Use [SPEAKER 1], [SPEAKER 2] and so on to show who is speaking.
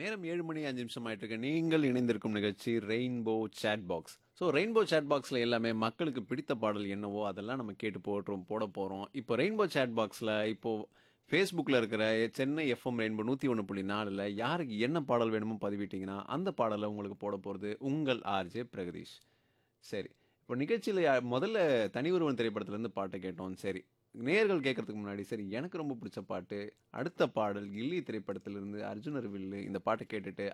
[SPEAKER 1] நேரம் ஏழு மணி அஞ்சு நிமிஷம் ஆயிட்டு இருக்கு நீங்கள் இணைந்திருக்கும் நிகழ்ச்சி Rainbow chat box so Rainbow chat பாக்ஸில் எல்லாமே மக்களுக்கு பிடித்த பாடல் என்னவோ அதெல்லாம் நம்ம கேட்டு போட்டுரும் போட போகிறோம் இப்போ ரெயின்போ சேட் பாக்ஸில் இப்போது ஃபேஸ்புக்கில் இருக்கிற சென்னை எஃப்எம் ரெயின்போ நூற்றி ஒன்று புள்ளி நாலில் யாருக்கு என்ன பாடல் வேணுமோ பதிவிட்டிங்கன்னா அந்த பாடலை உங்களுக்கு போட போகிறது உங்கள் ஆர்ஜே பிரகதீஷ் சரி இப்போ நிகழ்ச்சியில் முதல்ல தனி ஒருவன் திரைப்படத்துலேருந்து பாட்டை கேட்டோம் சரி நேர்கள் கேட்கறதுக்கு முன்னாடி சரி எனக்கு ரொம்ப பிடிச்ச பாட்டு அடுத்த பாடல் கில்லி திரைப்படத்திலிருந்து அர்ஜுனர் வில்லு இந்த பாட்டை கேட்டுட்டு